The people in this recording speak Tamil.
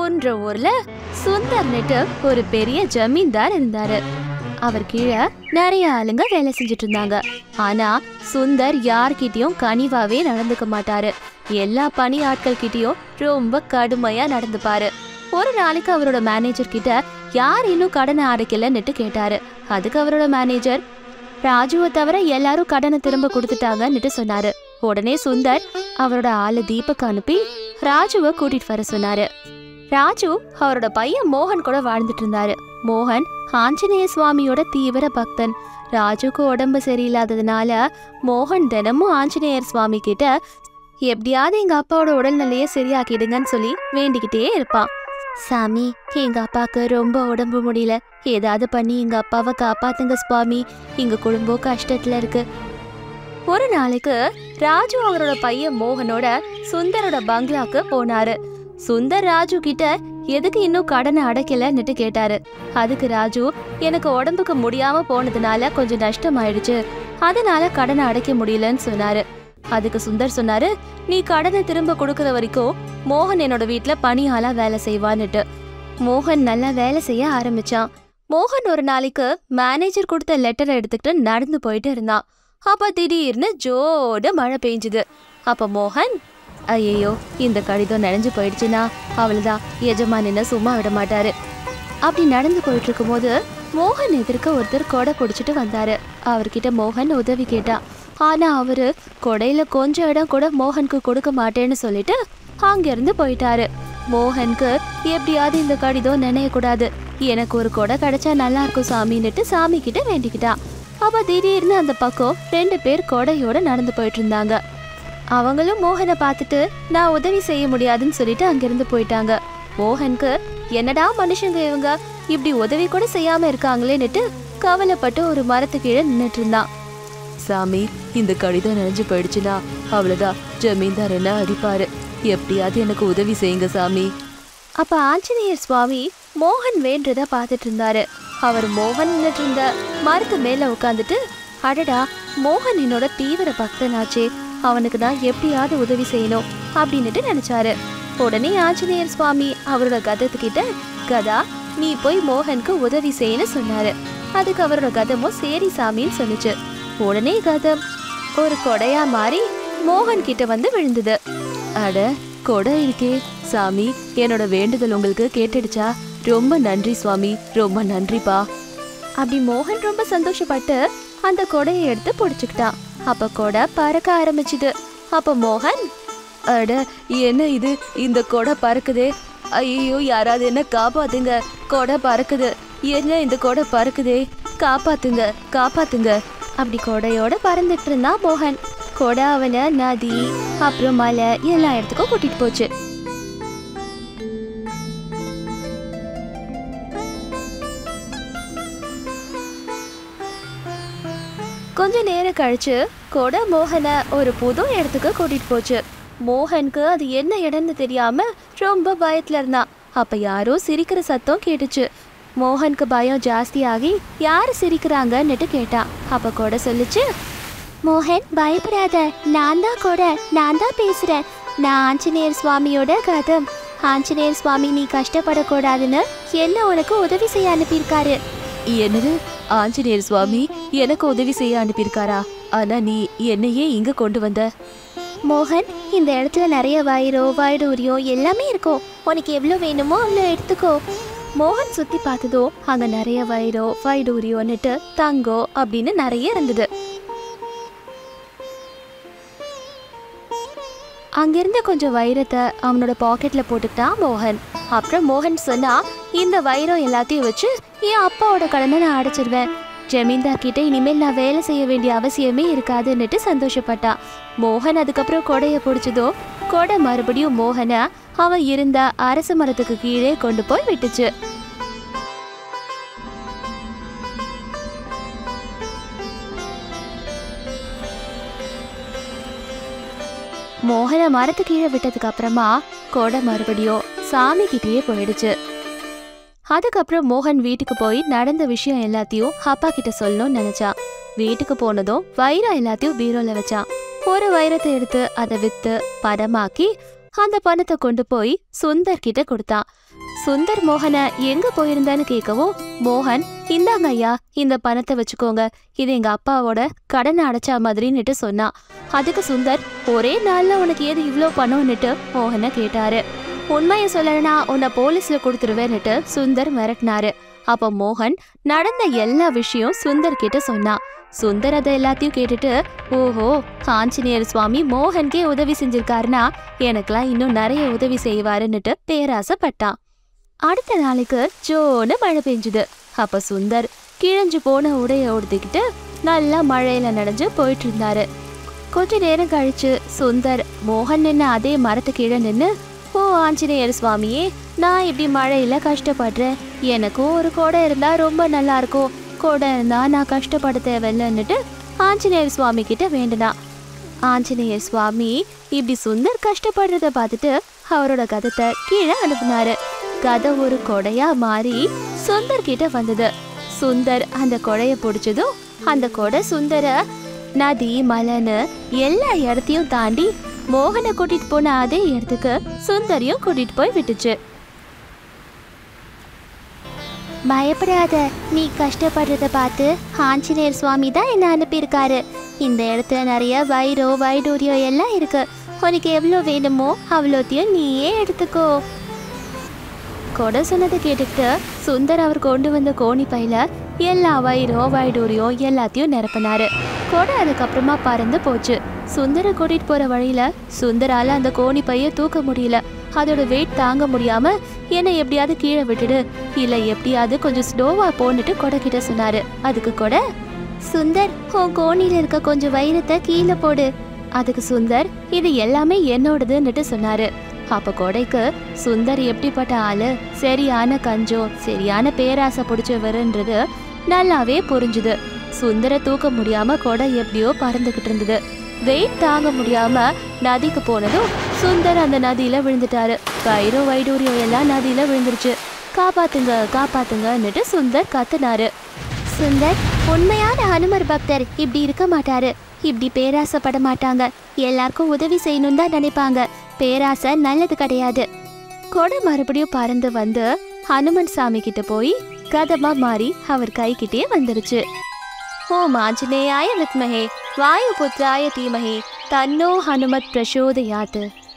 ராஜுன்ற ஊர்ல சுந்தர்னுட்டு ஒரு பெரிய ஜமீன்தார் இருந்தாரு அவர் கீழே நிறைய ஆளுங்க வேலை செஞ்சுட்டு இருந்தாங்க ஆனா சுந்தர் யார்கிட்டயும் கனிவாவே நடந்துக்க மாட்டாரு எல்லா பணி ஆட்கள் கிட்டயும் ரொம்ப கடுமையா நடந்துப்பாரு ஒரு நாளைக்கு அவரோட மேனேஜர் கிட்ட யார் இன்னும் கடனை அடைக்கலன்னுட்டு கேட்டாரு அதுக்கு அவரோட மேனேஜர் ராஜுவை தவிர எல்லாரும் கடனை திரும்ப கொடுத்துட்டாங்கன்னுட்டு சொன்னாரு உடனே சுந்தர் அவரோட ஆளு தீபக் அனுப்பி ராஜுவை கூட்டிட்டு வர சொன்னாரு ராஜு அவரோட பையன் மோகன் கூட வாழ்ந்துட்டு இருந்தாரு மோகன் ஆஞ்சநேய சுவாமியோட தீவிர பக்தன் ராஜுக்கு உடம்பு சரியில்லாததுனால மோகன் தினமும் ஆஞ்சநேயர் சுவாமி கிட்ட எப்படியாவது எங்க அப்பாவோட உடல்நிலைய சரியாக்கிடுங்கன்னு சொல்லி வேண்டிக்கிட்டே இருப்பான் சாமி எங்க அப்பாக்கு ரொம்ப உடம்பு முடியல ஏதாவது பண்ணி எங்க அப்பாவை காப்பாத்துங்க சுவாமி எங்க குடும்பம் கஷ்டத்துல இருக்கு ஒரு நாளைக்கு ராஜு அவரோட பையன் மோகனோட சுந்தரோட பங்களாக்கு போனாரு சுந்தர் ராஜு கிட்ட எதுக்கு இன்னும் கடனை அடைக்கலன்னுட்டு கேட்டாரு அதுக்கு ராஜு எனக்கு உடம்புக்கு முடியாம போனதுனால கொஞ்சம் நஷ்டம் ஆயிடுச்சு அதனால கடனை அடைக்க முடியலன்னு சொன்னாரு அதுக்கு சுந்தர் சொன்னாரு நீ கடனை திரும்ப கொடுக்கற வரைக்கும் மோகன் என்னோட வீட்ல பணியாளா வேலை செய்வான்னுட்டு மோகன் நல்லா வேலை செய்ய ஆரம்பிச்சான் மோகன் ஒரு நாளைக்கு மேனேஜர் கொடுத்த லெட்டரை எடுத்துக்கிட்டு நடந்து போயிட்டு இருந்தான் அப்ப திடீர்னு ஜோட மழை பெஞ்சுது அப்ப மோகன் ஐயையோ இந்த கடிதம் நனைஞ்சு போயிடுச்சுன்னா அவ்வளவுதான் எஜமானின சும்மா விட மாட்டாரு அப்படி நடந்து போயிட்டு இருக்கும்போது மோகன் எதிர்க்க ஒருத்தர் கொடை பிடிச்சிட்டு வந்தாரு அவர்கிட்ட மோகன் உதவி கேட்டா ஆனா அவரு கொடையில கொஞ்சம் இடம் கூட மோகனுக்கு கொடுக்க மாட்டேன்னு சொல்லிட்டு அங்கிருந்து போயிட்டாரு மோகனுக்கு எப்படியாவது இந்த கடிதம் நினையக்கூடாது எனக்கு ஒரு கொடை கிடைச்சா நல்லா இருக்கும் சாமின்னுட்டு சாமி கிட்ட வேண்டிக்கிட்டான் அப்ப திடீர்னு அந்த பக்கம் ரெண்டு பேர் கொடையோட நடந்து போயிட்டு இருந்தாங்க அவங்களும் மோகனை பார்த்துட்டு நான் உதவி செய்ய முடியாதுன்னு சொல்லிட்டு அங்கிருந்து போயிட்டாங்க மோகனுக்கு என்னடா மனுஷங்க இவங்க இப்படி உதவி கூட செய்யாம இருக்காங்களேன்னுட்டு கவலைப்பட்டு ஒரு மரத்து கீழே நின்னுட்டு இருந்தான் சாமி இந்த கடிதம் நினைஞ்சு போயிடுச்சுன்னா அவ்வளவுதான் ஜமீன்தார் என்ன அடிப்பாரு எப்படியாவது எனக்கு உதவி செய்யுங்க சாமி அப்ப ஆஞ்சநேயர் சுவாமி மோகன் வேண்டத பார்த்துட்டு இருந்தாரு அவர் மோகன் நின்னுட்டு இருந்த மரத்து மேல உட்காந்துட்டு அடடா மோகன் என்னோட தீவிர பக்தனாச்சே அவனுக்கு நான் எப்படியாவது உதவி செய்யணும் அப்படின்னுட்டு நினைச்சாரு உடனே ஆஞ்சநேயர் சுவாமி அவரோட கதத்துக்கிட்ட கதா நீ போய் மோகனுக்கு உதவி செய்யன்னு சொன்னாரு அதுக்கு அவரோட கதமும் சரி சாமின்னு சொன்னுச்சு உடனே கதம் ஒரு கொடையா மாறி மோகன் கிட்ட வந்து விழுந்தது அட கொடை இருக்கே சாமி என்னோட வேண்டுதல் உங்களுக்கு கேட்டுடுச்சா ரொம்ப நன்றி சுவாமி ரொம்ப நன்றிப்பா அப்படி மோகன் ரொம்ப சந்தோஷப்பட்டு அந்த கொடையை எடுத்து பிடிச்சுக்கிட்டான் அப்ப கொடை பறக்க ஆரம்பிச்சுது அப்ப மோகன் அட என்ன இது இந்த கொடை பறக்குதே ஐயோ யாராவது என்ன காப்பாத்துங்க கொடை பறக்குது என்ன இந்த கொடை பறக்குதே காப்பாத்துங்க காப்பாத்துங்க அப்படி கொடையோட பறந்துட்டு இருந்தான் மோகன் கொடை அவனை நதி அப்புறம் மலை எல்லா இடத்துக்கும் கூட்டிட்டு போச்சு கொஞ்ச நேரம் கழிச்சு கொடை மோகனை ஒரு புது இடத்துக்கு கூட்டிட்டு போச்சு மோகனுக்கு அது என்ன இடம்னு தெரியாம ரொம்ப பயத்துல இருந்தான் அப்ப யாரோ சிரிக்கிற சத்தம் கேட்டுச்சு மோகனுக்கு பயம் ஜாஸ்தியாகி யார் சிரிக்கிறாங்கன்னுட்டு கேட்டான் அப்ப கொடை சொல்லுச்சு மோகன் பயப்படாத நான் தான் கொடை நான் தான் பேசுறேன் நான் ஆஞ்சநேயர் சுவாமியோட கதம் ஆஞ்சநேயர் சுவாமி நீ கஷ்டப்படக்கூடாதுன்னு என்ன உனக்கு உதவி செய்ய அனுப்பியிருக்காரு என்னது ஆஞ்சநேயர் சுவாமி எனக்கு உதவி செய்ய அனுப்பியிருக்காரா ஆனா நீ என்னையே இங்க கொண்டு வந்த மோகன் இந்த இடத்துல நிறைய வயிறோ வைடூரியம் எல்லாமே இருக்கும் உனக்கு எவ்வளோ வேணுமோ அவ்வளோ எடுத்துக்கோ மோகன் சுத்தி பார்த்ததோ அங்க நிறைய வயிறோ வைடூரியோன்னுட்டு தங்கம் அப்படின்னு நிறைய இருந்தது அங்கிருந்த கொஞ்சம் வைரத்தை அவனோட பாக்கெட்ல போட்டுக்கிட்டான் மோகன் அப்புறம் மோகன் சொன்னா இந்த வைரம் எல்லாத்தையும் வச்சு என் அப்பாவோட கடனை நான் அடைச்சிருவேன் ஜமீன்தார் கிட்ட இனிமேல் நான் வேலை செய்ய வேண்டிய அவசியமே இருக்காதுன்னுட்டு சந்தோஷப்பட்டான் மோகன் அதுக்கப்புறம் கொடைய பிடிச்சதோ கொடை மறுபடியும் மோகனை அவன் இருந்த அரச மரத்துக்கு கீழே கொண்டு போய் விட்டுச்சு மோகனை மரத்து கீழே விட்டதுக்கு அப்புறமா கொடை மறுபடியும் சாமி கிட்டேயே போயிடுச்சு அதுக்கப்புறம் மோகன் வீட்டுக்கு போய் நடந்த விஷயம் எல்லாத்தையும் அப்பா கிட்ட சொல்லணும்னு நினைச்சான் வீட்டுக்கு போனதும் வைரம் எல்லாத்தையும் பீரோல வச்சான் ஒரு வைரத்தை எடுத்து அதை வித்து பணமாக்கி அந்த பணத்தை கொண்டு போய் சுந்தர் கிட்ட கொடுத்தான் சுந்தர் மோகனை எங்க போயிருந்தான்னு கேட்கவும் மோகன் இந்தாங்க ஐயா இந்த பணத்தை வச்சுக்கோங்க இது எங்க அப்பாவோட கடனை அடைச்சா மாதிரின்னுட்டு சொன்னான் அதுக்கு சுந்தர் ஒரே நாள்ல உனக்கு ஏது இவ்ளோ பணம்னுட்டு மோகனை கேட்டாரு உண்மையை சொல்லலைனா உன்னை போலீஸ்ல கொடுத்துருவேன்னுட்டு சுந்தர் மிரட்டினாரு அப்ப மோகன் நடந்த எல்லா விஷயம் சுந்தர் கிட்ட சொன்னான் சுந்தர் அதை எல்லாத்தையும் கேட்டுட்டு ஓஹோ ஆஞ்சநேயர் சுவாமி மோகன்கே உதவி செஞ்சிருக்காருன்னா எனக்கெல்லாம் இன்னும் நிறைய உதவி செய்வாருன்னுட்டு பேராசைப்பட்டான் அடுத்த நாளைக்கு ஜோன்னு மழை பெஞ்சுது அப்ப சுந்தர் கிழஞ்சு போன உடைய உடுத்திக்கிட்டு நல்லா மழையில நனைஞ்சு போயிட்டு இருந்தாரு கொஞ்ச நேரம் கழிச்சு சுந்தர் மோகன் நின்ன அதே மரத்து கீழே நின்னு ஓ ஆஞ்சநேயர் சுவாமியே நான் இப்படி மழையில கஷ்டப்படுறேன் எனக்கும் ஒரு கொடை இருந்தா ரொம்ப நல்லா இருக்கும் கொடை இருந்தா நான் கஷ்டப்பட தேவையில்லைன்னுட்டு ஆஞ்சநேயர் சுவாமி கிட்ட வேண்டுனா ஆஞ்சநேயர் சுவாமி இப்படி சுந்தர் கஷ்டப்படுறத பார்த்துட்டு அவரோட கதத்தை கீழே அனுப்புனாரு கதை ஒரு கொடையா மாறி சுந்தர் கிட்ட வந்தது சுந்தர் அந்த கொடைய பிடிச்சதும் அந்த கொடை சுந்தர நதி மலைன்னு எல்லா இடத்தையும் தாண்டி மோகனை கூட்டிட்டு போன அதே இடத்துக்கு சுந்தரியும் கூட்டிட்டு போய் விட்டுச்சு பயப்படாத நீ கஷ்டப்படுறத பார்த்து ஆஞ்சநேயர் சுவாமி தான் என்ன அனுப்பியிருக்காரு இந்த இடத்துல நிறைய வைரோ வைடூரியம் எல்லாம் இருக்கு உனக்கு எவ்வளோ வேணுமோ அவ்வளோத்தையும் நீயே எடுத்துக்கோ கொடை சொன்னதை கேட்டுக்கிட்டு சுந்தர் அவர் கொண்டு வந்த கோணி பையில எல்லா வயிறும் வைடூரியம் எல்லாத்தையும் நிரப்பினாரு கொடை அதுக்கப்புறமா பறந்து போச்சு சுந்தரை கூட்டிட்டு போற வழியில சுந்தரால அந்த கோணி பைய தூக்க முடியல அதோட வெயிட் தாங்க முடியாம என்னை எப்படியாவது கீழே விட்டுடு இல்ல எப்படியாவது கொஞ்சம் ஸ்லோவா போன்னுட்டு கொடை கிட்ட சொன்னாரு அதுக்கு கொடை சுந்தர் உன் கோணில இருக்க கொஞ்சம் வைரத்தை கீழே போடு அதுக்கு சுந்தர் இது எல்லாமே என்னோடதுன்னுட்டு சொன்னாரு அப்ப கொடைக்கு சுந்தர் எப்படிப்பட்ட ஆளு சரியான கஞ்சம் சரியான பேராசை பிடிச்சவருன்றது நல்லாவே புரிஞ்சுது சுந்தர தூக்க முடியாம கொடை எப்படியோ பறந்துகிட்டு இருந்தது வெயிட் தாங்க முடியாம நதிக்கு போனதும் சுந்தர் அந்த நதியில விழுந்துட்டாரு கயிறும் வைடூரியம் எல்லாம் நதியில விழுந்துருச்சு காப்பாத்துங்க காப்பாத்துங்கன்னுட்டு சுந்தர் கத்துனாரு சுந்தர் உண்மையான ஹனுமர் பக்தர் இப்படி இருக்க மாட்டாரு இப்படி பேராசைப்பட மாட்டாங்க எல்லாருக்கும் உதவி செய்யணும் தான் நினைப்பாங்க பேராசை நல்லது கிடையாது கொடை மறுபடியும் பறந்து வந்து ஹனுமன் சாமி கிட்ட போய் கதமா மாறி அவர் கைக்கிட்டே வந்துருச்சு ஓம் ஆஞ்சநேயாய வித்மஹே வாயு புத்திராய தீமஹே தன்னோ ஹனுமத் பிரசோதயாத்